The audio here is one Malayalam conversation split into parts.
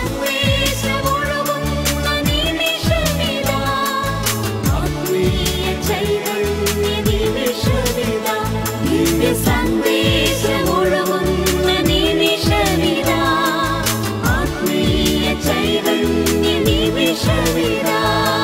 സന്ദേശമൊഴുകുന്ന നിമിഷമിതാ. ആത്മീയ ചൈതന്യ നിമിഷമിതാ. ദിവ്യ സന്ദേശമൊഴുകുന്ന നിമിഷമിതാ. ആത്മീയ ചൈതന്യ നിമിഷമിതാ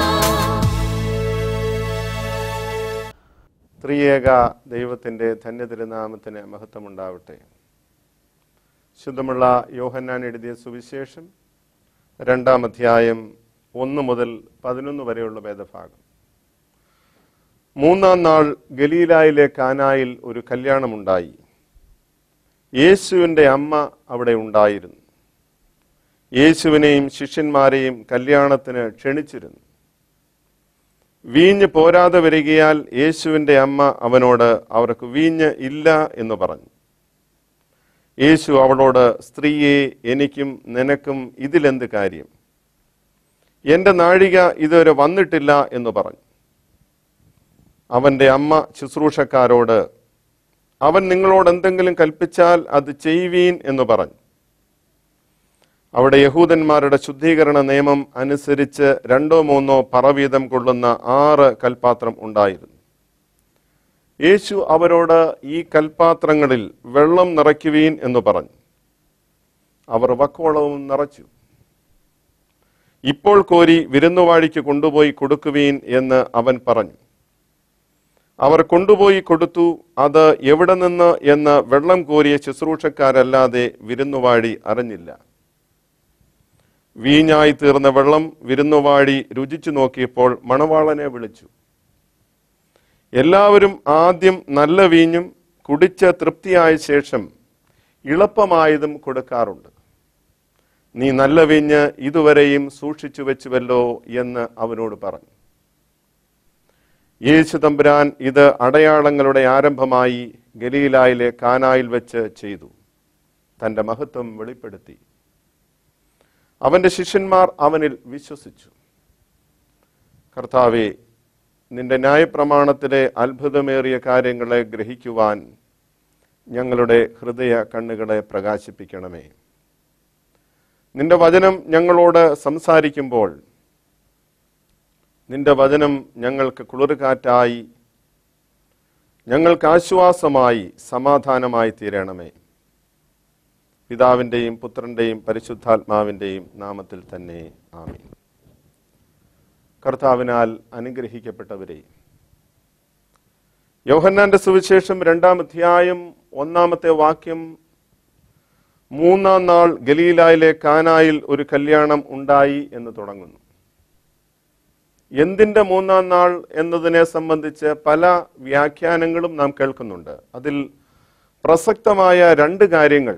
ത്രിയേക ദൈവത്തിൻ്റെ ധന്യതിരുനാമത്തിന് മഹത്വമുണ്ടാവട്ടെ ശുദ്ധമുള്ള യോഹന്നാൻ എഴുതിയ സുവിശേഷം രണ്ടാം അധ്യായം ഒന്ന് മുതൽ പതിനൊന്ന് വരെയുള്ള വേദഭാഗം മൂന്നാം നാൾ ഗലീലായിലെ കാനായിൽ ഒരു കല്യാണമുണ്ടായി യേശുവിൻ്റെ അമ്മ അവിടെ ഉണ്ടായിരുന്നു യേശുവിനെയും ശിഷ്യന്മാരെയും കല്യാണത്തിന് ക്ഷണിച്ചിരുന്നു വീഞ്ഞ് പോരാതെ വരികയാൽ യേശുവിൻ്റെ അമ്മ അവനോട് അവർക്ക് വീഞ്ഞ് ഇല്ല എന്ന് പറഞ്ഞു യേശു അവളോട് സ്ത്രീയെ എനിക്കും നിനക്കും ഇതിലെന്ത് കാര്യം എൻ്റെ നാഴിക ഇതുവരെ വന്നിട്ടില്ല എന്ന് പറഞ്ഞു അവൻ്റെ അമ്മ ശുശ്രൂഷക്കാരോട് അവൻ നിങ്ങളോട് എന്തെങ്കിലും കൽപ്പിച്ചാൽ അത് ചെയ്യുവീൻ എന്ന് പറഞ്ഞു അവിടെ യഹൂദന്മാരുടെ ശുദ്ധീകരണ നിയമം അനുസരിച്ച് രണ്ടോ മൂന്നോ പറവീതം കൊള്ളുന്ന ആറ് കൽപാത്രം ഉണ്ടായിരുന്നു യേശു അവരോട് ഈ കൽപാത്രങ്ങളിൽ വെള്ളം നിറയ്ക്കുവീൻ എന്ന് പറഞ്ഞു അവർ വക്കോളവും നിറച്ചു ഇപ്പോൾ കോരി വിരുന്നുവാഴിക്ക് കൊണ്ടുപോയി കൊടുക്കുവീൻ എന്ന് അവൻ പറഞ്ഞു അവർ കൊണ്ടുപോയി കൊടുത്തു അത് എവിടെ നിന്ന് എന്ന് വെള്ളം കോരിയ ശുശ്രൂഷക്കാരല്ലാതെ വിരുന്നുവാഴി അറിഞ്ഞില്ല വീഞ്ഞായി തീർന്ന വെള്ളം വിരുന്നുവാഴി രുചിച്ചു നോക്കിയപ്പോൾ മണവാളനെ വിളിച്ചു എല്ലാവരും ആദ്യം നല്ല വീഞ്ഞും കുടിച്ച് തൃപ്തിയായ ശേഷം ഇളപ്പമായതും കൊടുക്കാറുണ്ട് നീ നല്ല വീഞ്ഞ് ഇതുവരെയും സൂക്ഷിച്ചു വെച്ചുവല്ലോ എന്ന് അവനോട് പറഞ്ഞു യേശു തമ്പുരാൻ ഇത് അടയാളങ്ങളുടെ ആരംഭമായി ഗലീലായിലെ കാനായിൽ വെച്ച് ചെയ്തു തന്റെ മഹത്വം വെളിപ്പെടുത്തി അവന്റെ ശിഷ്യന്മാർ അവനിൽ വിശ്വസിച്ചു കർത്താവെ നിന്റെ ന്യായപ്രമാണത്തിലെ അത്ഭുതമേറിയ കാര്യങ്ങളെ ഗ്രഹിക്കുവാൻ ഞങ്ങളുടെ ഹൃദയ കണ്ണുകളെ പ്രകാശിപ്പിക്കണമേ നിന്റെ വചനം ഞങ്ങളോട് സംസാരിക്കുമ്പോൾ നിന്റെ വചനം ഞങ്ങൾക്ക് കുളിർകാറ്റായി ഞങ്ങൾക്ക് ആശ്വാസമായി സമാധാനമായി തീരണമേ പിതാവിൻ്റെയും പുത്രൻ്റെയും പരിശുദ്ധാത്മാവിൻ്റെയും നാമത്തിൽ തന്നെ ആമീൻ കർത്താവിനാൽ അനുഗ്രഹിക്കപ്പെട്ടവരെ യോഹന്നാന്റെ സുവിശേഷം രണ്ടാം അധ്യായം ഒന്നാമത്തെ വാക്യം മൂന്നാം നാൾ ഗലീലായിലെ കാനായിൽ ഒരു കല്യാണം ഉണ്ടായി എന്ന് തുടങ്ങുന്നു എന്തിന്റെ മൂന്നാം നാൾ എന്നതിനെ സംബന്ധിച്ച് പല വ്യാഖ്യാനങ്ങളും നാം കേൾക്കുന്നുണ്ട് അതിൽ പ്രസക്തമായ രണ്ട് കാര്യങ്ങൾ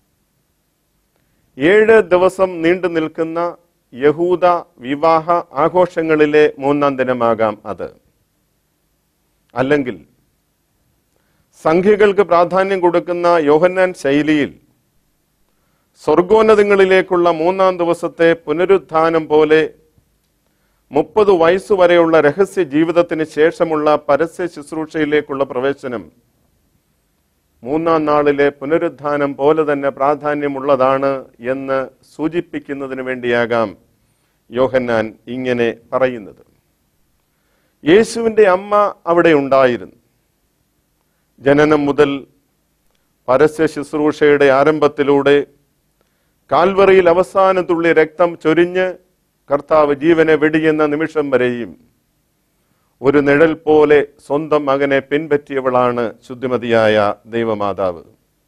ഏഴ് ദിവസം നീണ്ടു നിൽക്കുന്ന യഹൂദ വിവാഹ ആഘോഷങ്ങളിലെ മൂന്നാം ദിനമാകാം അത് അല്ലെങ്കിൽ സംഖ്യകൾക്ക് പ്രാധാന്യം കൊടുക്കുന്ന യോഹന്നാൻ ശൈലിയിൽ സ്വർഗോന്നതങ്ങളിലേക്കുള്ള മൂന്നാം ദിവസത്തെ പുനരുത്ഥാനം പോലെ മുപ്പത് വയസ്സുവരെയുള്ള രഹസ്യ ജീവിതത്തിന് ശേഷമുള്ള പരസ്യ ശുശ്രൂഷയിലേക്കുള്ള പ്രവേശനം മൂന്നാം നാളിലെ പുനരുത്ഥാനം പോലെ തന്നെ പ്രാധാന്യമുള്ളതാണ് എന്ന് സൂചിപ്പിക്കുന്നതിന് വേണ്ടിയാകാം യോഹന്നാൻ ഇങ്ങനെ പറയുന്നത് യേശുവിൻ്റെ അമ്മ അവിടെ ഉണ്ടായിരുന്നു ജനനം മുതൽ പരസ്യ ശുശ്രൂഷയുടെ ആരംഭത്തിലൂടെ കാൽവറിയിൽ അവസാന തുള്ളി രക്തം ചൊരിഞ്ഞ് കർത്താവ് ജീവനെ വെടിയുന്ന നിമിഷം വരെയും ഒരു നിഴൽ പോലെ സ്വന്തം മകനെ പിൻപറ്റിയവളാണ് ശുദ്ധിമതിയായ ദൈവമാതാവ്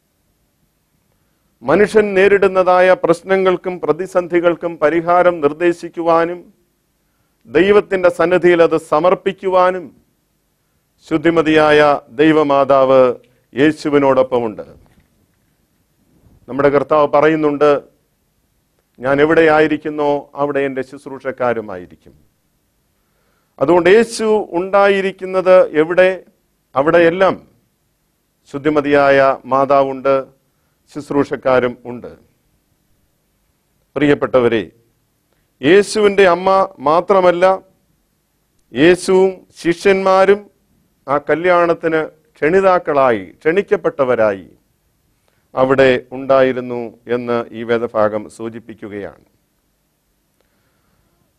മനുഷ്യൻ നേരിടുന്നതായ പ്രശ്നങ്ങൾക്കും പ്രതിസന്ധികൾക്കും പരിഹാരം നിർദ്ദേശിക്കുവാനും ദൈവത്തിന്റെ സന്നിധിയിൽ അത് സമർപ്പിക്കുവാനും ശുദ്ധിമതിയായ ദൈവമാതാവ് യേശുവിനോടൊപ്പമുണ്ട് നമ്മുടെ കർത്താവ് പറയുന്നുണ്ട് ഞാൻ എവിടെയായിരിക്കുന്നോ അവിടെ എൻ്റെ ശുശ്രൂഷക്കാരുമായിരിക്കും അതുകൊണ്ട് യേശു ഉണ്ടായിരിക്കുന്നത് എവിടെ അവിടെയെല്ലാം ശുദ്ധിമതിയായ മാതാവുണ്ട് ശുശ്രൂഷക്കാരും ഉണ്ട് പ്രിയപ്പെട്ടവരെ യേശുവിൻ്റെ അമ്മ മാത്രമല്ല യേശുവും ശിഷ്യന്മാരും ആ കല്യാണത്തിന് ക്ഷണിതാക്കളായി ക്ഷണിക്കപ്പെട്ടവരായി അവിടെ ഉണ്ടായിരുന്നു എന്ന് ഈ വേദഭാഗം സൂചിപ്പിക്കുകയാണ്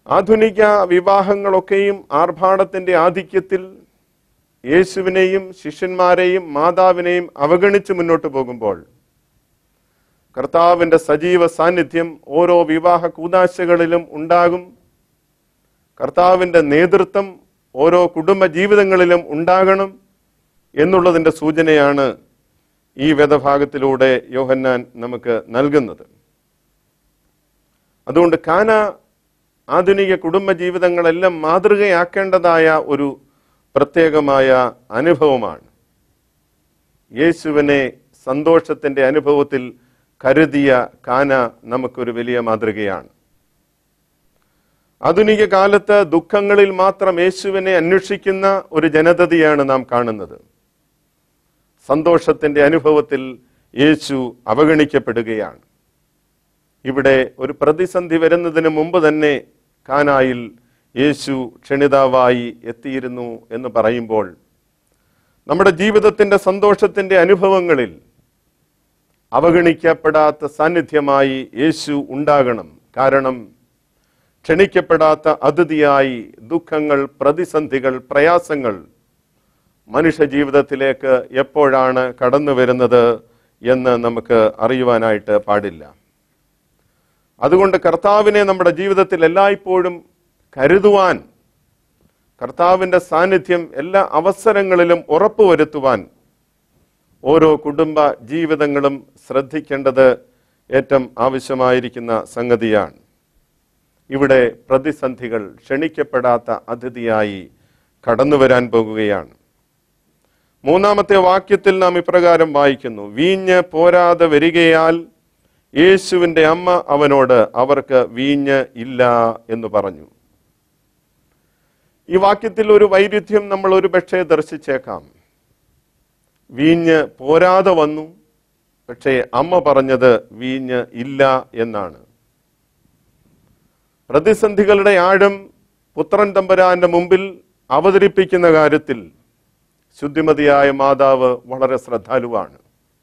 ആധുനിക വിവാഹങ്ങളൊക്കെയും ആർഭാടത്തിന്റെ ആധിക്യത്തിൽ യേശുവിനെയും ശിഷ്യന്മാരെയും മാതാവിനെയും അവഗണിച്ച് മുന്നോട്ട് പോകുമ്പോൾ കർത്താവിന്റെ സജീവ സാന്നിധ്യം ഓരോ വിവാഹ കൂതാശകളിലും ഉണ്ടാകും കർത്താവിന്റെ നേതൃത്വം ഓരോ കുടുംബ ജീവിതങ്ങളിലും ഉണ്ടാകണം എന്നുള്ളതിന്റെ സൂചനയാണ് ഈ വേദഭാഗത്തിലൂടെ യോഹന്നാൻ നമുക്ക് നൽകുന്നത് അതുകൊണ്ട് കാന ആധുനിക കുടുംബ ജീവിതങ്ങളെല്ലാം മാതൃകയാക്കേണ്ടതായ ഒരു പ്രത്യേകമായ അനുഭവമാണ് യേശുവിനെ സന്തോഷത്തിന്റെ അനുഭവത്തിൽ കരുതിയ കാന നമുക്കൊരു വലിയ മാതൃകയാണ് ആധുനിക കാലത്ത് ദുഃഖങ്ങളിൽ മാത്രം യേശുവിനെ അന്വേഷിക്കുന്ന ഒരു ജനതയാണ് നാം കാണുന്നത് സന്തോഷത്തിന്റെ അനുഭവത്തിൽ യേശു അവഗണിക്കപ്പെടുകയാണ് ഇവിടെ ഒരു പ്രതിസന്ധി വരുന്നതിന് മുമ്പ് തന്നെ കാനായിൽ യേശു ക്ഷണിതാവായി എത്തിയിരുന്നു എന്ന് പറയുമ്പോൾ നമ്മുടെ ജീവിതത്തിന്റെ സന്തോഷത്തിന്റെ അനുഭവങ്ങളിൽ അവഗണിക്കപ്പെടാത്ത സാന്നിധ്യമായി യേശു ഉണ്ടാകണം കാരണം ക്ഷണിക്കപ്പെടാത്ത അതിഥിയായി ദുഃഖങ്ങൾ പ്രതിസന്ധികൾ പ്രയാസങ്ങൾ മനുഷ്യ ജീവിതത്തിലേക്ക് എപ്പോഴാണ് കടന്നു വരുന്നത് എന്ന് നമുക്ക് അറിയുവാനായിട്ട് പാടില്ല അതുകൊണ്ട് കർത്താവിനെ നമ്മുടെ ജീവിതത്തിൽ എല്ലായ്പ്പോഴും കരുതുവാൻ കർത്താവിൻ്റെ സാന്നിധ്യം എല്ലാ അവസരങ്ങളിലും ഉറപ്പുവരുത്തുവാൻ ഓരോ കുടുംബ ജീവിതങ്ങളും ശ്രദ്ധിക്കേണ്ടത് ഏറ്റവും ആവശ്യമായിരിക്കുന്ന സംഗതിയാണ് ഇവിടെ പ്രതിസന്ധികൾ ക്ഷണിക്കപ്പെടാത്ത അതിഥിയായി കടന്നു വരാൻ പോകുകയാണ് മൂന്നാമത്തെ വാക്യത്തിൽ നാം ഇപ്രകാരം വായിക്കുന്നു വീഞ്ഞ് പോരാതെ വരികയാൽ യേശുവിൻ്റെ അമ്മ അവനോട് അവർക്ക് വീഞ്ഞ് ഇല്ല എന്ന് പറഞ്ഞു ഈ വാക്യത്തിൽ ഒരു വൈരുദ്ധ്യം നമ്മൾ ഒരു പക്ഷേ ദർശിച്ചേക്കാം വീഞ്ഞ് പോരാതെ വന്നു പക്ഷേ അമ്മ പറഞ്ഞത് വീഞ്ഞ് ഇല്ല എന്നാണ് പ്രതിസന്ധികളുടെ ആഴം പുത്രൻ തമ്പുരാന്റെ മുമ്പിൽ അവതരിപ്പിക്കുന്ന കാര്യത്തിൽ ശുദ്ധിമതിയായ മാതാവ് വളരെ ശ്രദ്ധാലുവാണ്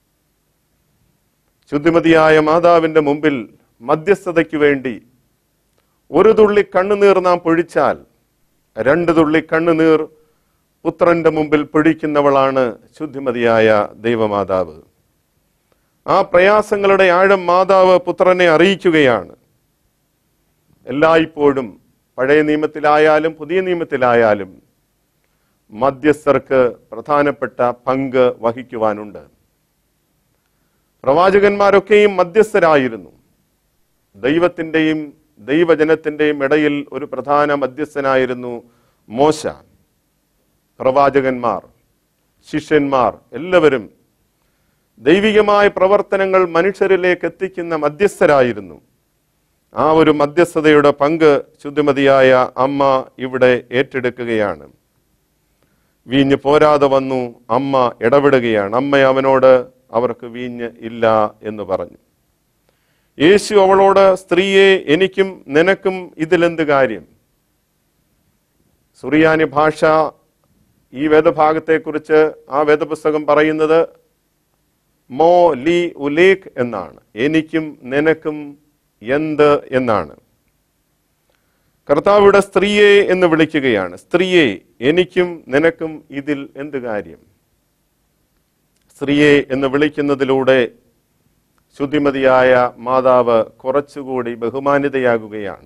ശുദ്ധിമതിയായ മാതാവിന്റെ മുമ്പിൽ മധ്യസ്ഥതയ്ക്ക് വേണ്ടി ഒരു തുള്ളി കണ്ണുനീർ നാം പൊഴിച്ചാൽ രണ്ട് തുള്ളി കണ്ണുനീർ പുത്രന്റെ മുമ്പിൽ പൊഴിക്കുന്നവളാണ് ശുദ്ധിമതിയായ ദൈവമാതാവ് ആ പ്രയാസങ്ങളുടെ ആഴം മാതാവ് പുത്രനെ അറിയിക്കുകയാണ് എല്ലായ്പ്പോഴും പഴയ നിയമത്തിലായാലും പുതിയ നിയമത്തിലായാലും മധ്യസ്ഥർക്ക് പ്രധാനപ്പെട്ട പങ്ക് വഹിക്കുവാനുണ്ട് പ്രവാചകന്മാരൊക്കെയും മധ്യസ്ഥരായിരുന്നു ദൈവത്തിൻ്റെയും ദൈവജനത്തിൻ്റെയും ഇടയിൽ ഒരു പ്രധാന മധ്യസ്ഥനായിരുന്നു മോശ പ്രവാചകന്മാർ ശിഷ്യന്മാർ എല്ലാവരും ദൈവികമായ പ്രവർത്തനങ്ങൾ മനുഷ്യരിലേക്ക് എത്തിക്കുന്ന മധ്യസ്ഥരായിരുന്നു ആ ഒരു മധ്യസ്ഥതയുടെ പങ്ക് ശുദ്ധിമതിയായ അമ്മ ഇവിടെ ഏറ്റെടുക്കുകയാണ് വീഞ്ഞ് പോരാതെ വന്നു അമ്മ ഇടപെടുകയാണ് അമ്മ അവനോട് അവർക്ക് വീഞ്ഞ് ഇല്ല എന്ന് പറഞ്ഞു യേശു അവളോട് സ്ത്രീയെ എനിക്കും നിനക്കും ഇതിലെന്ത് കാര്യം സുറിയാനി ഭാഷ ഈ വേദഭാഗത്തെക്കുറിച്ച് ആ വേദപുസ്തകം പറയുന്നത് മോ ലി ഉലേഖ് എന്നാണ് എനിക്കും നിനക്കും എന്ത് എന്നാണ് കർത്താവിടെ സ്ത്രീയെ എന്ന് വിളിക്കുകയാണ് സ്ത്രീയെ എനിക്കും നിനക്കും ഇതിൽ എന്ത് കാര്യം സ്ത്രീയെ എന്ന് വിളിക്കുന്നതിലൂടെ ശുദ്ധിമതിയായ മാതാവ് കുറച്ചുകൂടി ബഹുമാനിതയാകുകയാണ്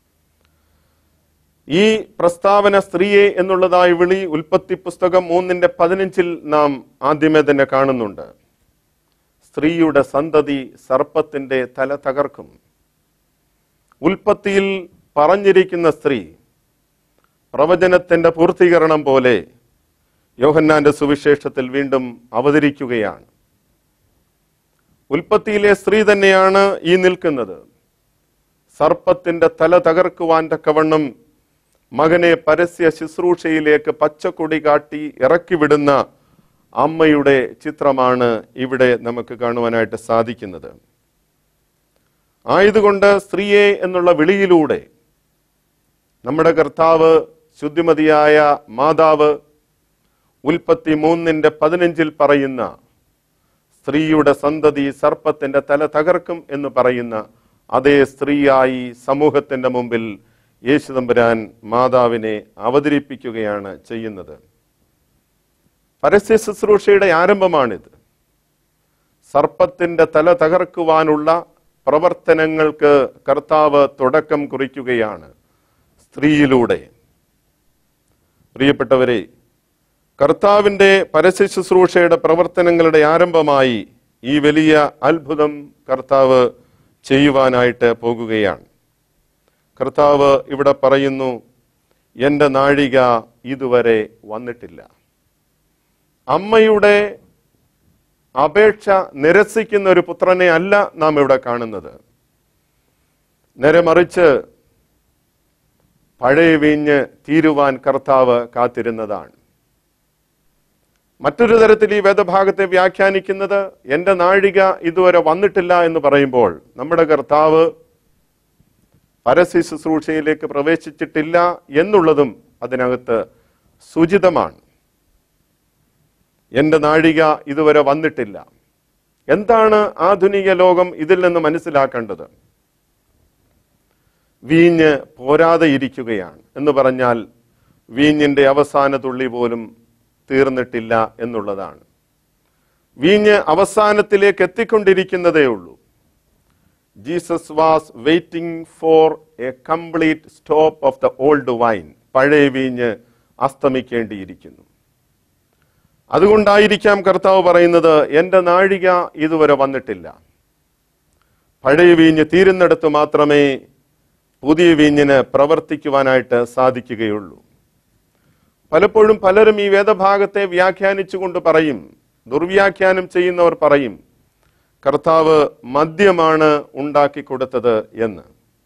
ഈ പ്രസ്താവന സ്ത്രീയെ എന്നുള്ളതായി വിളി ഉൽപ്പത്തി പുസ്തകം മൂന്നിന്റെ പതിനഞ്ചിൽ നാം ആദ്യമേ തന്നെ കാണുന്നുണ്ട് സ്ത്രീയുടെ സന്തതി സർപ്പത്തിന്റെ തല തകർക്കും ഉൽപ്പത്തിയിൽ പറഞ്ഞിരിക്കുന്ന സ്ത്രീ പ്രവചനത്തിന്റെ പൂർത്തീകരണം പോലെ യോഹന്നാന്റെ സുവിശേഷത്തിൽ വീണ്ടും അവതരിക്കുകയാണ് ഉൽപ്പത്തിയിലെ സ്ത്രീ തന്നെയാണ് ഈ നിൽക്കുന്നത് സർപ്പത്തിന്റെ തല തകർക്കുവാൻ തക്കവണ്ണം മകനെ പരസ്യ ശുശ്രൂഷയിലേക്ക് പച്ചക്കൊടി കാട്ടി ഇറക്കിവിടുന്ന അമ്മയുടെ ചിത്രമാണ് ഇവിടെ നമുക്ക് കാണുവാനായിട്ട് സാധിക്കുന്നത് ആയതുകൊണ്ട് സ്ത്രീയെ എന്നുള്ള വിളിയിലൂടെ നമ്മുടെ കർത്താവ് ശുദ്ധിമതിയായ മാതാവ് ഉൽപ്പത്തി മൂന്നിന്റെ പതിനഞ്ചിൽ പറയുന്ന സ്ത്രീയുടെ സന്തതി സർപ്പത്തിന്റെ തല തകർക്കും എന്ന് പറയുന്ന അതേ സ്ത്രീയായി സമൂഹത്തിന്റെ മുമ്പിൽ യേശുദമ്പുരാൻ മാതാവിനെ അവതരിപ്പിക്കുകയാണ് ചെയ്യുന്നത് പരസ്യ ശുശ്രൂഷയുടെ ആരംഭമാണിത് സർപ്പത്തിന്റെ തല തകർക്കുവാനുള്ള പ്രവർത്തനങ്ങൾക്ക് കർത്താവ് തുടക്കം കുറിക്കുകയാണ് സ്ത്രീയിലൂടെ പ്രിയപ്പെട്ടവരെ കർത്താവിന്റെ പരസ്യ ശുശ്രൂഷയുടെ പ്രവർത്തനങ്ങളുടെ ആരംഭമായി ഈ വലിയ അത്ഭുതം കർത്താവ് ചെയ്യുവാനായിട്ട് പോകുകയാണ് കർത്താവ് ഇവിടെ പറയുന്നു എൻ്റെ നാഴിക ഇതുവരെ വന്നിട്ടില്ല അമ്മയുടെ അപേക്ഷ നിരസിക്കുന്ന ഒരു പുത്രനെ അല്ല നാം ഇവിടെ കാണുന്നത് നേരെ മറിച്ച് പഴയ വീഞ്ഞ് തീരുവാൻ കർത്താവ് കാത്തിരുന്നതാണ് മറ്റൊരു തരത്തിൽ ഈ വേദഭാഗത്തെ വ്യാഖ്യാനിക്കുന്നത് എൻ്റെ നാഴിക ഇതുവരെ വന്നിട്ടില്ല എന്ന് പറയുമ്പോൾ നമ്മുടെ കർത്താവ് പരസ്യ ശുശ്രൂഷയിലേക്ക് പ്രവേശിച്ചിട്ടില്ല എന്നുള്ളതും അതിനകത്ത് സുചിതമാണ് എൻ്റെ നാഴിക ഇതുവരെ വന്നിട്ടില്ല എന്താണ് ആധുനിക ലോകം ഇതിൽ നിന്ന് മനസ്സിലാക്കേണ്ടത് വീഞ്ഞ് പോരാതെ ഇരിക്കുകയാണ് എന്ന് പറഞ്ഞാൽ വീഞ്ഞിന്റെ അവസാന തുള്ളി പോലും തീർന്നിട്ടില്ല എന്നുള്ളതാണ് വീഞ്ഞ് അവസാനത്തിലേക്ക് എത്തിക്കൊണ്ടിരിക്കുന്നതേ ഉള്ളൂ Jesus was waiting for a complete stop of the old wine പഴയ വീഞ്ഞ് അസ്തമിക്കേണ്ടിയിരിക്കുന്നു അതുകൊണ്ടായിരിക്കാം കർത്താവ് പറയുന്നത് എൻ്റെ നാഴിക ഇതുവരെ വന്നിട്ടില്ല പഴയ വീഞ്ഞ് തീരുന്നിടത്ത് മാത്രമേ പുതിയ വീഞ്ഞിന് പ്രവർത്തിക്കുവാനായിട്ട് സാധിക്കുകയുള്ളൂ പലപ്പോഴും പലരും ഈ വേദഭാഗത്തെ വ്യാഖ്യാനിച്ചുകൊണ്ട് പറയും ദുർവ്യാഖ്യാനം ചെയ്യുന്നവർ പറയും കർത്താവ് മദ്യമാണ് ഉണ്ടാക്കി കൊടുത്തത് എന്ന്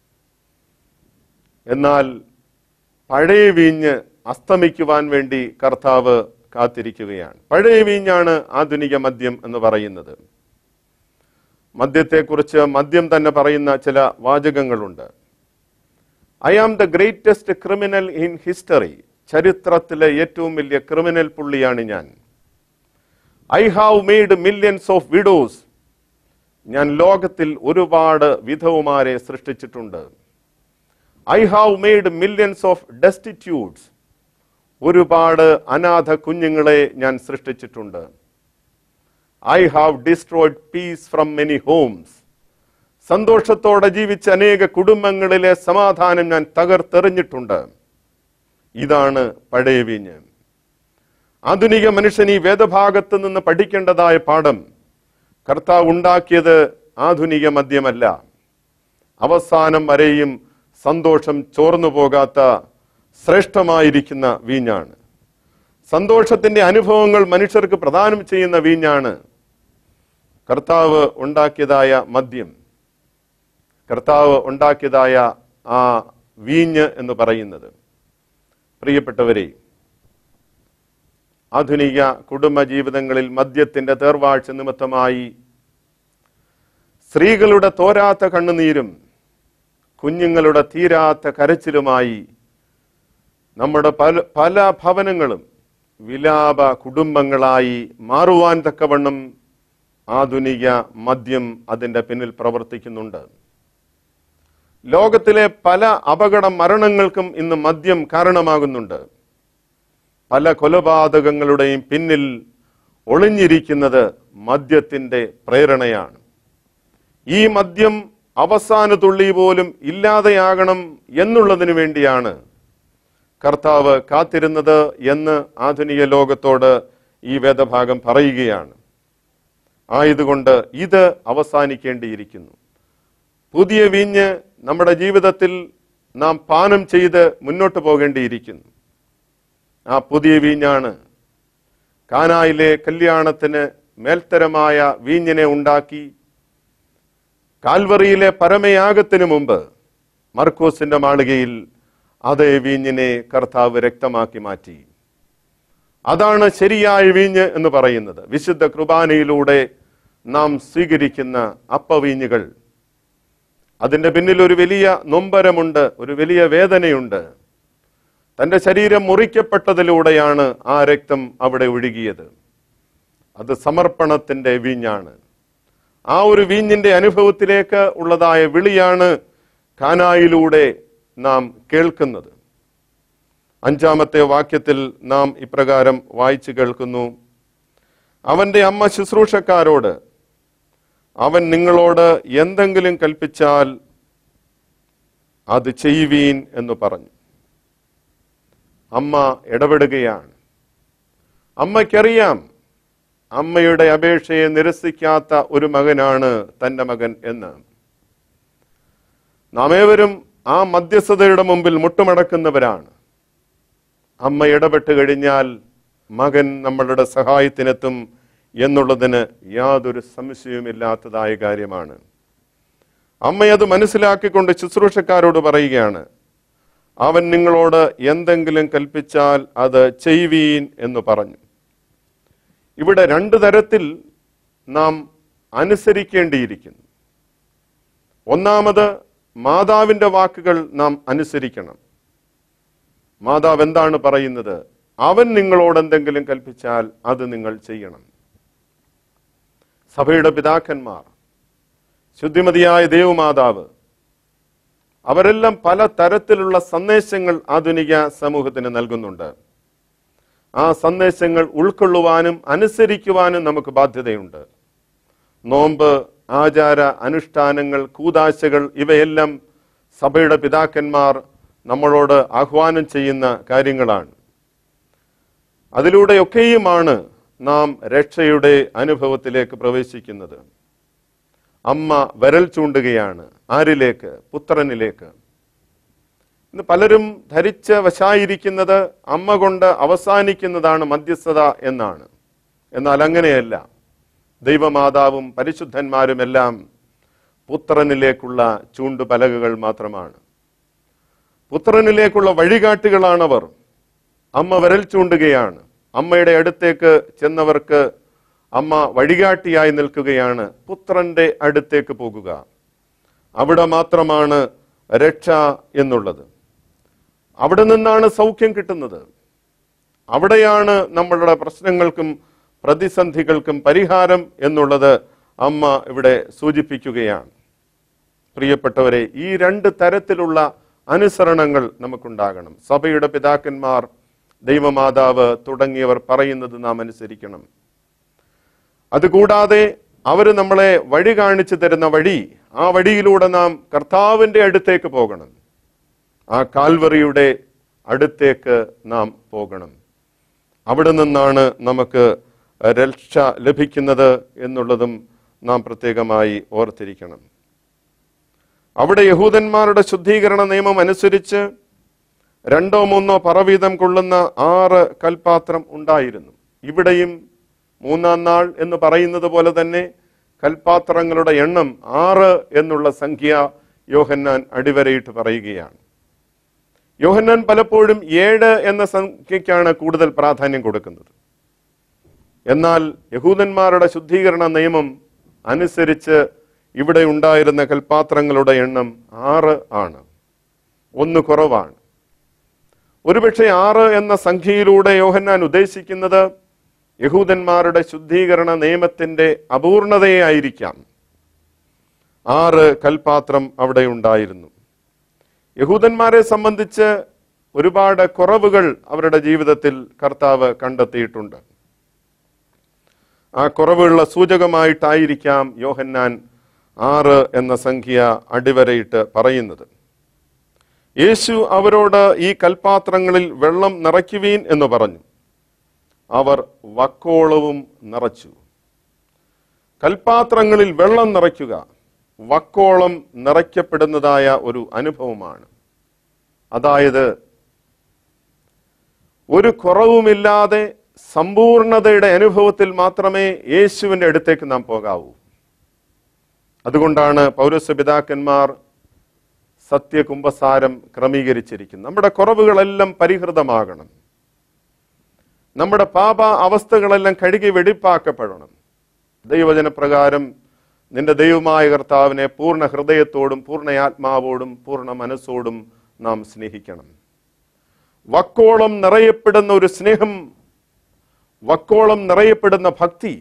എന്നാൽ പഴയ വീഞ്ഞ് അസ്തമിക്കുവാൻ വേണ്ടി കർത്താവ് കാത്തിരിക്കുകയാണ് പഴയ വീഞ്ഞാണ് ആധുനിക മദ്യം എന്ന് പറയുന്നത് മദ്യത്തെക്കുറിച്ച് മദ്യം തന്നെ പറയുന്ന ചില വാചകങ്ങളുണ്ട് I am the greatest criminal in history ചരിത്രത്തിലെ ഏറ്റവും വലിയ ക്രിമിനൽ പുള്ളിയാണ് ഞാൻ I have made millions of widows ഞാൻ ലോകത്തിൽ ഒരുപാട് വിധവുമാരെ സൃഷ്ടിച്ചിട്ടുണ്ട് I have made millions of destitutes ഒരുപാട് അനാഥ കുഞ്ഞുങ്ങളെ ഞാൻ സൃഷ്ടിച്ചിട്ടുണ്ട് I have destroyed peace from many homes സന്തോഷത്തോടെ ജീവിച്ച അനേക കുടുംബങ്ങളിലെ സമാധാനം ഞാൻ തകർത്തെറിഞ്ഞിട്ടുണ്ട് ഇതാണ് പഴയ വീഞ്ഞ് ആധുനിക മനുഷ്യൻ ഈ വേദഭാഗത്ത് നിന്ന് പഠിക്കേണ്ടതായ പാഠം കർത്താവ് ഉണ്ടാക്കിയത് ആധുനിക മദ്യമല്ല അവസാനം വരെയും സന്തോഷം ചോർന്നു പോകാത്ത ശ്രേഷ്ഠമായിരിക്കുന്ന വീഞ്ഞാണ് സന്തോഷത്തിന്റെ അനുഭവങ്ങൾ മനുഷ്യർക്ക് പ്രദാനം ചെയ്യുന്ന വീഞ്ഞാണ് കർത്താവ് ഉണ്ടാക്കിയതായ മദ്യം കർത്താവ് ഉണ്ടാക്കിയതായ ആ വീഞ്ഞ് എന്ന് പറയുന്നത് പ്രിയപ്പെട്ടവരെ ആധുനിക കുടുംബ ജീവിതങ്ങളിൽ മദ്യത്തിന്റെ തേർവാഴ്ച നിമിത്തമായി സ്ത്രീകളുടെ തോരാത്ത കണ്ണുനീരും കുഞ്ഞുങ്ങളുടെ തീരാത്ത കരച്ചിലുമായി നമ്മുടെ പല പല ഭവനങ്ങളും വിലാപ കുടുംബങ്ങളായി മാറുവാൻ തക്കവണ്ണം ആധുനിക മദ്യം അതിൻ്റെ പിന്നിൽ പ്രവർത്തിക്കുന്നുണ്ട് ലോകത്തിലെ പല അപകട മരണങ്ങൾക്കും ഇന്ന് മദ്യം കാരണമാകുന്നുണ്ട് പല കൊലപാതകങ്ങളുടെയും പിന്നിൽ ഒളിഞ്ഞിരിക്കുന്നത് മദ്യത്തിന്റെ പ്രേരണയാണ് ഈ മദ്യം അവസാന തുള്ളി പോലും ഇല്ലാതെയാകണം എന്നുള്ളതിനു വേണ്ടിയാണ് കർത്താവ് കാത്തിരുന്നത് എന്ന് ആധുനിക ലോകത്തോട് ഈ വേദഭാഗം പറയുകയാണ് ആയതുകൊണ്ട് ഇത് അവസാനിക്കേണ്ടിയിരിക്കുന്നു പുതിയ വീഞ്ഞ് നമ്മുടെ ജീവിതത്തിൽ നാം പാനം ചെയ്ത് മുന്നോട്ട് പോകേണ്ടിയിരിക്കുന്നു ആ പുതിയ വീഞ്ഞാണ് കാനായിലെ കല്യാണത്തിന് മേൽത്തരമായ വീഞ്ഞിനെ ഉണ്ടാക്കി കാൽവറിയിലെ പരമയാഗത്തിന് മുമ്പ് മർക്കോസിന്റെ മാളികയിൽ അതേ വീഞ്ഞിനെ കർത്താവ് രക്തമാക്കി മാറ്റി അതാണ് ശരിയായ വീഞ്ഞ് എന്ന് പറയുന്നത് വിശുദ്ധ കുർബാനയിലൂടെ നാം സ്വീകരിക്കുന്ന അപ്പവീഞ്ഞുകൾ അതിന്റെ പിന്നിൽ ഒരു വലിയ നൊമ്പരമുണ്ട് ഒരു വലിയ വേദനയുണ്ട് തന്റെ ശരീരം മുറിക്കപ്പെട്ടതിലൂടെയാണ് ആ രക്തം അവിടെ ഒഴുകിയത് അത് സമർപ്പണത്തിന്റെ വീഞ്ഞാണ് ആ ഒരു വീഞ്ഞിന്റെ അനുഭവത്തിലേക്ക് ഉള്ളതായ വിളിയാണ് കാനായിലൂടെ നാം കേൾക്കുന്നത് അഞ്ചാമത്തെ വാക്യത്തിൽ നാം ഇപ്രകാരം വായിച്ചു കേൾക്കുന്നു അവന്റെ അമ്മ ശുശ്രൂഷക്കാരോട് അവൻ നിങ്ങളോട് എന്തെങ്കിലും കൽപ്പിച്ചാൽ അത് ചെയ്യുവീൻ എന്ന് പറഞ്ഞു അമ്മ ഇടപെടുകയാണ് അമ്മയ്ക്കറിയാം അമ്മയുടെ അപേക്ഷയെ നിരസിക്കാത്ത ഒരു മകനാണ് തന്റെ മകൻ എന്ന് നാം ഏവരും ആ മധ്യസ്ഥതയുടെ മുമ്പിൽ മുട്ടുമടക്കുന്നവരാണ് അമ്മ ഇടപെട്ട് കഴിഞ്ഞാൽ മകൻ നമ്മളുടെ സഹായത്തിനെത്തും എന്നുള്ളതിന് യാതൊരു സംശയവുമില്ലാത്തതായ കാര്യമാണ് അമ്മയത് മനസ്സിലാക്കിക്കൊണ്ട് ശുശ്രൂഷക്കാരോട് പറയുകയാണ് അവൻ നിങ്ങളോട് എന്തെങ്കിലും കൽപ്പിച്ചാൽ അത് ചെയ്യുവീൻ എന്ന് പറഞ്ഞു ഇവിടെ രണ്ട് തരത്തിൽ നാം അനുസരിക്കേണ്ടിയിരിക്കുന്നു ഒന്നാമത് മാതാവിന്റെ വാക്കുകൾ നാം അനുസരിക്കണം മാതാവ് എന്താണ് പറയുന്നത് അവൻ നിങ്ങളോട് എന്തെങ്കിലും കൽപ്പിച്ചാൽ അത് നിങ്ങൾ ചെയ്യണം സഭയുടെ പിതാക്കന്മാർ ശുദ്ധിമതിയായ ദേവമാതാവ് അവരെല്ലാം പല തരത്തിലുള്ള സന്ദേശങ്ങൾ ആധുനിക സമൂഹത്തിന് നൽകുന്നുണ്ട് ആ സന്ദേശങ്ങൾ ഉൾക്കൊള്ളുവാനും അനുസരിക്കുവാനും നമുക്ക് ബാധ്യതയുണ്ട് നോമ്പ് ആചാര അനുഷ്ഠാനങ്ങൾ കൂതാശകൾ ഇവയെല്ലാം സഭയുടെ പിതാക്കന്മാർ നമ്മളോട് ആഹ്വാനം ചെയ്യുന്ന കാര്യങ്ങളാണ് അതിലൂടെയൊക്കെയുമാണ് നാം രക്ഷയുടെ അനുഭവത്തിലേക്ക് പ്രവേശിക്കുന്നത് അമ്മ വിരൽ ചൂണ്ടുകയാണ് ആരിലേക്ക് പുത്രനിലേക്ക് ഇന്ന് പലരും ധരിച്ച് വശായിരിക്കുന്നത് അമ്മ കൊണ്ട് അവസാനിക്കുന്നതാണ് മധ്യസ്ഥത എന്നാണ് എന്നാൽ അങ്ങനെയല്ല ദൈവമാതാവും പരിശുദ്ധന്മാരുമെല്ലാം പുത്രനിലേക്കുള്ള ചൂണ്ടുപലകകൾ മാത്രമാണ് പുത്രനിലേക്കുള്ള വഴികാട്ടികളാണവർ അമ്മ വിരൽ ചൂണ്ടുകയാണ് അമ്മയുടെ അടുത്തേക്ക് ചെന്നവർക്ക് അമ്മ വഴികാട്ടിയായി നിൽക്കുകയാണ് പുത്രന്റെ അടുത്തേക്ക് പോകുക അവിടെ മാത്രമാണ് രക്ഷ എന്നുള്ളത് അവിടെ നിന്നാണ് സൗഖ്യം കിട്ടുന്നത് അവിടെയാണ് നമ്മളുടെ പ്രശ്നങ്ങൾക്കും പ്രതിസന്ധികൾക്കും പരിഹാരം എന്നുള്ളത് അമ്മ ഇവിടെ സൂചിപ്പിക്കുകയാണ് പ്രിയപ്പെട്ടവരെ ഈ രണ്ട് തരത്തിലുള്ള അനുസരണങ്ങൾ നമുക്കുണ്ടാകണം സഭയുടെ പിതാക്കന്മാർ ദൈവമാതാവ് തുടങ്ങിയവർ പറയുന്നത് നാം അനുസരിക്കണം അതുകൂടാതെ അവർ നമ്മളെ വഴി കാണിച്ചു തരുന്ന വഴി ആ വഴിയിലൂടെ നാം കർത്താവിന്റെ അടുത്തേക്ക് പോകണം ആ കാൽവറിയുടെ അടുത്തേക്ക് നാം പോകണം അവിടെ നിന്നാണ് നമുക്ക് രക്ഷ ലഭിക്കുന്നത് എന്നുള്ളതും നാം പ്രത്യേകമായി ഓർത്തിരിക്കണം അവിടെ യഹൂദന്മാരുടെ ശുദ്ധീകരണ നിയമം അനുസരിച്ച് രണ്ടോ മൂന്നോ പറവീതം കൊള്ളുന്ന ആറ് കൽപാത്രം ഉണ്ടായിരുന്നു ഇവിടെയും മൂന്നാം നാൾ എന്ന് പറയുന്നത് പോലെ തന്നെ കൽപാത്രങ്ങളുടെ എണ്ണം ആറ് എന്നുള്ള സംഖ്യ യോഹന്നാൻ അടിവരയിട്ട് പറയുകയാണ് യോഹന്നാൻ പലപ്പോഴും ഏഴ് എന്ന സംഖ്യയ്ക്കാണ് കൂടുതൽ പ്രാധാന്യം കൊടുക്കുന്നത് എന്നാൽ യഹൂദന്മാരുടെ ശുദ്ധീകരണ നിയമം അനുസരിച്ച് ഇവിടെ ഉണ്ടായിരുന്ന കൽപാത്രങ്ങളുടെ എണ്ണം ആറ് ആണ് ഒന്ന് കുറവാണ് ഒരുപക്ഷെ ആറ് എന്ന സംഖ്യയിലൂടെ യോഹന്നാൻ ഉദ്ദേശിക്കുന്നത് യഹൂദന്മാരുടെ ശുദ്ധീകരണ നിയമത്തിന്റെ അപൂർണതയെ ആയിരിക്കാം ആറ് കൽപാത്രം അവിടെ ഉണ്ടായിരുന്നു യഹൂദന്മാരെ സംബന്ധിച്ച് ഒരുപാട് കുറവുകൾ അവരുടെ ജീവിതത്തിൽ കർത്താവ് കണ്ടെത്തിയിട്ടുണ്ട് ആ കുറവുള്ള സൂചകമായിട്ടായിരിക്കാം യോഹന്നാൻ ആറ് എന്ന സംഖ്യ അടിവരയിട്ട് പറയുന്നത് യേശു അവരോട് ഈ കൽപാത്രങ്ങളിൽ വെള്ളം നിറയ്ക്കുവീൻ എന്ന് പറഞ്ഞു അവർ വക്കോളവും നിറച്ചു കൽപാത്രങ്ങളിൽ വെള്ളം നിറയ്ക്കുക വക്കോളം നിറയ്ക്കപ്പെടുന്നതായ ഒരു അനുഭവമാണ് അതായത് ഒരു കുറവുമില്ലാതെ സമ്പൂർണതയുടെ അനുഭവത്തിൽ മാത്രമേ യേശുവിന്റെ അടുത്തേക്ക് നാം പോകാവൂ അതുകൊണ്ടാണ് പൗരസ്വപിതാക്കന്മാർ സത്യകുംഭസാരം ക്രമീകരിച്ചിരിക്കുന്നത് നമ്മുടെ കുറവുകളെല്ലാം പരിഹൃതമാകണം നമ്മുടെ പാപ അവസ്ഥകളെല്ലാം കഴുകി വെടിപ്പാക്കപ്പെടണം ദൈവജനപ്രകാരം നിന്റെ ദൈവമായ കർത്താവിനെ പൂർണ്ണ ഹൃദയത്തോടും പൂർണ്ണ ആത്മാവോടും പൂർണ്ണ മനസ്സോടും നാം സ്നേഹിക്കണം വക്കോളം നിറയപ്പെടുന്ന ഒരു സ്നേഹം വക്കോളം നിറയപ്പെടുന്ന ഭക്തി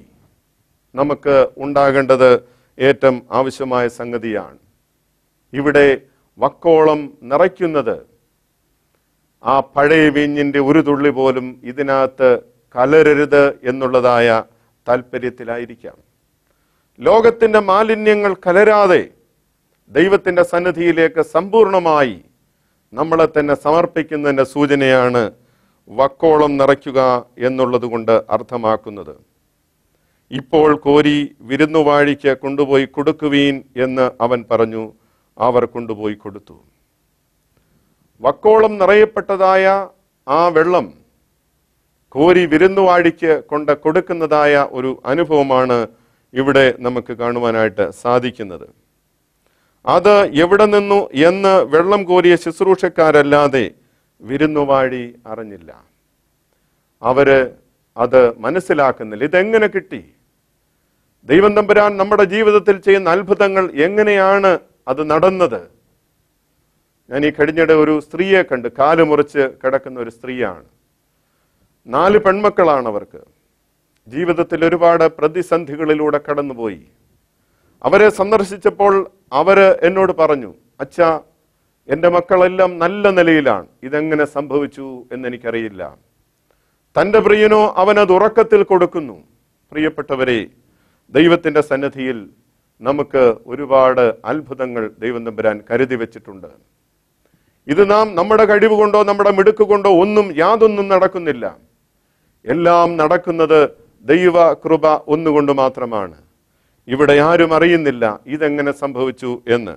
നമുക്ക് ഉണ്ടാകേണ്ടത് ഏറ്റവും ആവശ്യമായ സംഗതിയാണ് ഇവിടെ വക്കോളം നിറയ്ക്കുന്നത് ആ പഴയ വീഞ്ഞിന്റെ ഒരു തുള്ളി പോലും ഇതിനകത്ത് കലരരുത് എന്നുള്ളതായ താല്പര്യത്തിലായിരിക്കാം ലോകത്തിന്റെ മാലിന്യങ്ങൾ കലരാതെ ദൈവത്തിന്റെ സന്നിധിയിലേക്ക് സമ്പൂർണമായി നമ്മളെ തന്നെ സമർപ്പിക്കുന്നതിന്റെ സൂചനയാണ് വക്കോളം നിറയ്ക്കുക എന്നുള്ളത് കൊണ്ട് അർത്ഥമാക്കുന്നത് ഇപ്പോൾ കോരി വിരുന്നുവാഴിക്ക് കൊണ്ടുപോയി കൊടുക്കുവീൻ എന്ന് അവൻ പറഞ്ഞു അവർ കൊണ്ടുപോയി കൊടുത്തു വക്കോളം നിറയപ്പെട്ടതായ ആ വെള്ളം കോരി വിരുന്നുവാഴിക്ക് കൊണ്ട് കൊടുക്കുന്നതായ ഒരു അനുഭവമാണ് ഇവിടെ നമുക്ക് കാണുവാനായിട്ട് സാധിക്കുന്നത് അത് എവിടെ നിന്നു എന്ന് വെള്ളം കോരിയ ശുശ്രൂഷക്കാരല്ലാതെ വിരുന്നുവാഴി അറിഞ്ഞില്ല അവര് അത് മനസ്സിലാക്കുന്നില്ല ഇതെങ്ങനെ കിട്ടി ദൈവം തമ്പുരാൻ നമ്മുടെ ജീവിതത്തിൽ ചെയ്യുന്ന അത്ഭുതങ്ങൾ എങ്ങനെയാണ് അത് നടന്നത് ഞാൻ ഈ കഴിഞ്ഞിടെ ഒരു സ്ത്രീയെ കണ്ട് കാല് മുറിച്ച് കിടക്കുന്ന ഒരു സ്ത്രീയാണ് നാല് പെൺമക്കളാണ് അവർക്ക് ജീവിതത്തിൽ ഒരുപാട് പ്രതിസന്ധികളിലൂടെ കടന്നുപോയി അവരെ സന്ദർശിച്ചപ്പോൾ അവര് എന്നോട് പറഞ്ഞു അച്ഛാ എൻ്റെ മക്കളെല്ലാം നല്ല നിലയിലാണ് ഇതെങ്ങനെ സംഭവിച്ചു എന്നെനിക്കറിയില്ല തൻ്റെ പ്രിയനോ അവനത് ഉറക്കത്തിൽ കൊടുക്കുന്നു പ്രിയപ്പെട്ടവരെ ദൈവത്തിൻ്റെ സന്നിധിയിൽ നമുക്ക് ഒരുപാട് അത്ഭുതങ്ങൾ ദൈവം തമ്പുരാൻ കരുതി വെച്ചിട്ടുണ്ട് ഇത് നാം നമ്മുടെ കഴിവ് കൊണ്ടോ നമ്മുടെ മിടുക്ക് കൊണ്ടോ ഒന്നും യാതൊന്നും നടക്കുന്നില്ല എല്ലാം നടക്കുന്നത് ദൈവ കൃപ ഒന്നുകൊണ്ട് മാത്രമാണ് ഇവിടെ ആരും അറിയുന്നില്ല ഇതെങ്ങനെ സംഭവിച്ചു എന്ന്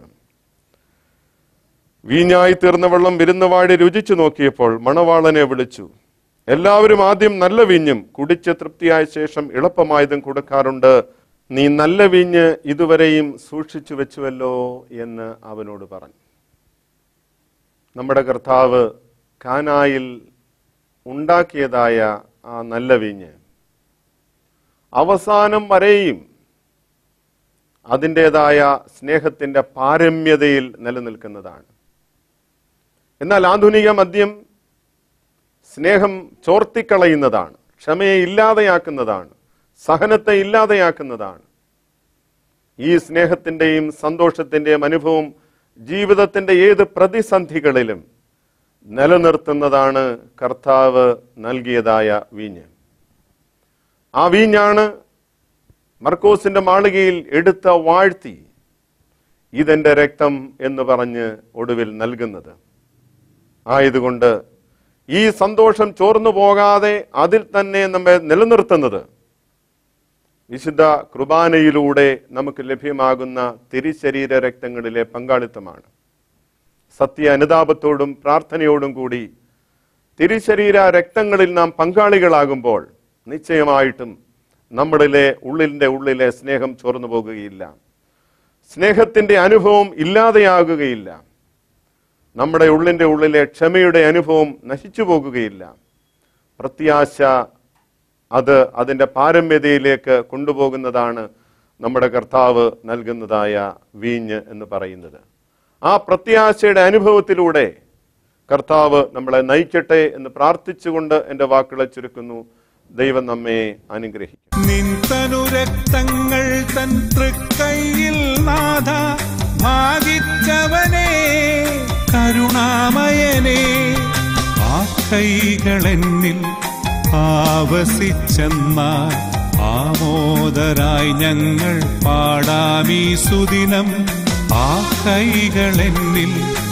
വീഞ്ഞായി തീർന്ന വെള്ളം വിരുന്നുവാടി രുചിച്ചു നോക്കിയപ്പോൾ മണവാളനെ വിളിച്ചു എല്ലാവരും ആദ്യം നല്ല വീഞ്ഞും കുടിച്ച് തൃപ്തിയായ ശേഷം എളുപ്പമായതും കൊടുക്കാറുണ്ട് നീ നല്ല വീഞ്ഞ് ഇതുവരെയും സൂക്ഷിച്ചു വെച്ചുവല്ലോ എന്ന് അവനോട് പറഞ്ഞു നമ്മുടെ കർത്താവ് കാനായിൽ ഉണ്ടാക്കിയതായ ആ നല്ല വീഞ്ഞ് അവസാനം വരെയും അതിൻ്റെതായ സ്നേഹത്തിന്റെ പാരമ്യതയിൽ നിലനിൽക്കുന്നതാണ് എന്നാൽ ആധുനിക മദ്യം സ്നേഹം ചോർത്തിക്കളയുന്നതാണ് ക്ഷമയെ ഇല്ലാതെയാക്കുന്നതാണ് സഹനത്തെ ഇല്ലാതെയാക്കുന്നതാണ് ഈ സ്നേഹത്തിൻ്റെയും സന്തോഷത്തിൻ്റെയും അനുഭവം ജീവിതത്തിൻ്റെ ഏത് പ്രതിസന്ധികളിലും നിലനിർത്തുന്നതാണ് കർത്താവ് നൽകിയതായ വീഞ്ഞ് ആ വീഞ്ഞാണ് മർക്കോസിന്റെ മാളികയിൽ എടുത്ത വാഴ്ത്തി ഇതെന്റെ രക്തം എന്ന് പറഞ്ഞ് ഒടുവിൽ നൽകുന്നത് ആയതുകൊണ്ട് ഈ സന്തോഷം ചോർന്നു പോകാതെ അതിൽ തന്നെ നമ്മെ നിലനിർത്തുന്നത് വിശുദ്ധ കുർബാനയിലൂടെ നമുക്ക് ലഭ്യമാകുന്ന തിരിശരീര രക്തങ്ങളിലെ പങ്കാളിത്തമാണ് സത്യ അനുതാപത്തോടും പ്രാർത്ഥനയോടും കൂടി തിരിശരീര രക്തങ്ങളിൽ നാം പങ്കാളികളാകുമ്പോൾ നിശ്ചയമായിട്ടും നമ്മളിലെ ഉള്ളിൻ്റെ ഉള്ളിലെ സ്നേഹം ചോർന്നു പോകുകയില്ല സ്നേഹത്തിന്റെ അനുഭവം ഇല്ലാതെയാകുകയില്ല നമ്മുടെ ഉള്ളിൻ്റെ ഉള്ളിലെ ക്ഷമയുടെ അനുഭവം നശിച്ചു പോകുകയില്ല പ്രത്യാശ അത് അതിൻ്റെ പാരമ്യതയിലേക്ക് കൊണ്ടുപോകുന്നതാണ് നമ്മുടെ കർത്താവ് നൽകുന്നതായ വീഞ്ഞ് എന്ന് പറയുന്നത് ആ പ്രത്യാശയുടെ അനുഭവത്തിലൂടെ കർത്താവ് നമ്മളെ നയിക്കട്ടെ എന്ന് പ്രാർത്ഥിച്ചുകൊണ്ട് എൻ്റെ വാക്കുകളെ ചുരുക്കുന്നു ദൈവം നമ്മെ അനുഗ്രഹിക്കും നിൻതനു രക്തങ്ങൾ തൻ തൃക്കൈയിൽ നാഥ ഭാഗിച്ചവനെ കരുണാമയനെ ആ കൈകളെന്നിൽ ആവസിച്ചെന്നാൽ ആമോദരായി ഞങ്ങൾ പാടാമീ സുദിനം ആ കൈകളെന്നിൽ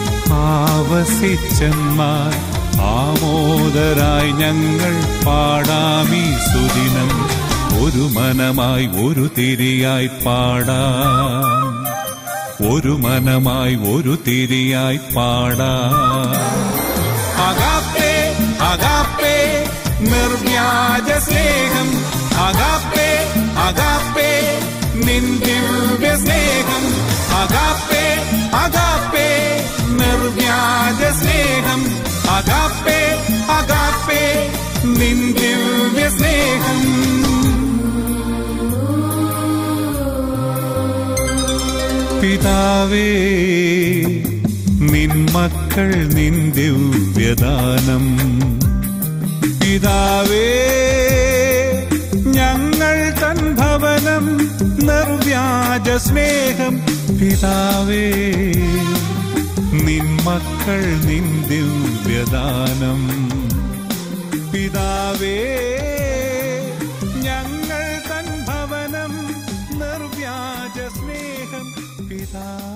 ആവസിച്ചെന്നാൽ ആമോദരായി ഞങ്ങൾ പാടാമീ സുദിനം ഒരു മനമായി ഒരു തിരിയായി പാടാം ഒരു മനമായി ഒരു തിരിയായി പാടാം അകാപ്പേ അകാപ്പേ നിർവ്യാജ സ്നേഹം അകാപ്പേ അകാപ്പേ നിൻ ദിവ്യ സ്നേഹം അകാപ്പേ അകാപ്പേ നിർവ്യാജ സ്നേഹം അകാപ്പേ അകാപ്പേ നിൻ ദിവ്യ സ്നേഹം പിതാവേ നിൻ മക്കൾ നിൻ ദിവ്യദാനം പിതാവേ ഞങ്ങൾ തൻ ഭവനം നിർവ്യാജ സ്നേഹം പിതാവേ നിൻ മക്കൾ നിൻ ദിവ്യദാനം പിതാവേ ഞങ്ങൾ തൻ ഭവനം നിർവ്യാജ സ്നേഹം പിതാ